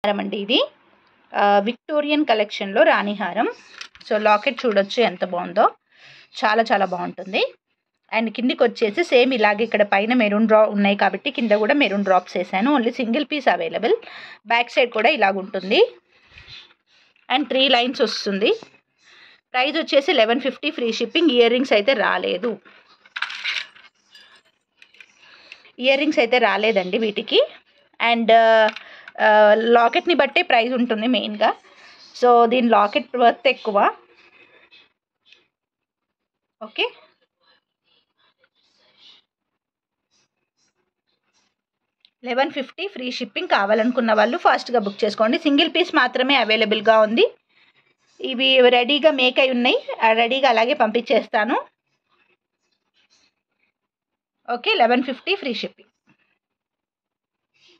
హారం అండి ఇది ఆ, విక్టోరియన్ కలెక్షన్లో రాణి హారం సో లాకెట్ చూడొచ్చు ఎంత బాగుందో చాలా చాలా బాగుంటుంది అండ్ కిందికి వచ్చేసి సేమ్ ఇలాగే ఇక్కడ పైన మెరూన్ డ్రా ఉన్నాయి కాబట్టి కింద కూడా మెరూన్ డ్రాప్స్ వేసాను only single piece available back side కూడా ఇలాగ ఉంటుంది అండ్ త్రీ లైన్స్ వస్తుంది ప్రైస్ వచ్చేసి eleven fifty free shipping ear rings అయితే రాలేదు ఇయర్ రింగ్స్ అయితే రాలేదండి వీటికి అండ్ లాకెట్ని బట్టే ప్రైస్ ఉంటుంది మెయిన్గా సో దీని లాకెట్ వర్త్ ఎక్కువ okay eleven fifty free shipping కావాలనుకున్న వాళ్ళు ఫాస్ట్గా బుక్ చేసుకోండి సింగిల్ పీస్ మాత్రమే అవైలబుల్గా ఉంది ఇవి రెడీగా మేక్ అయి ఉన్నాయి ఆ రెడీగా అలాగే పంపించేస్తాను okay eleven fifty free shipping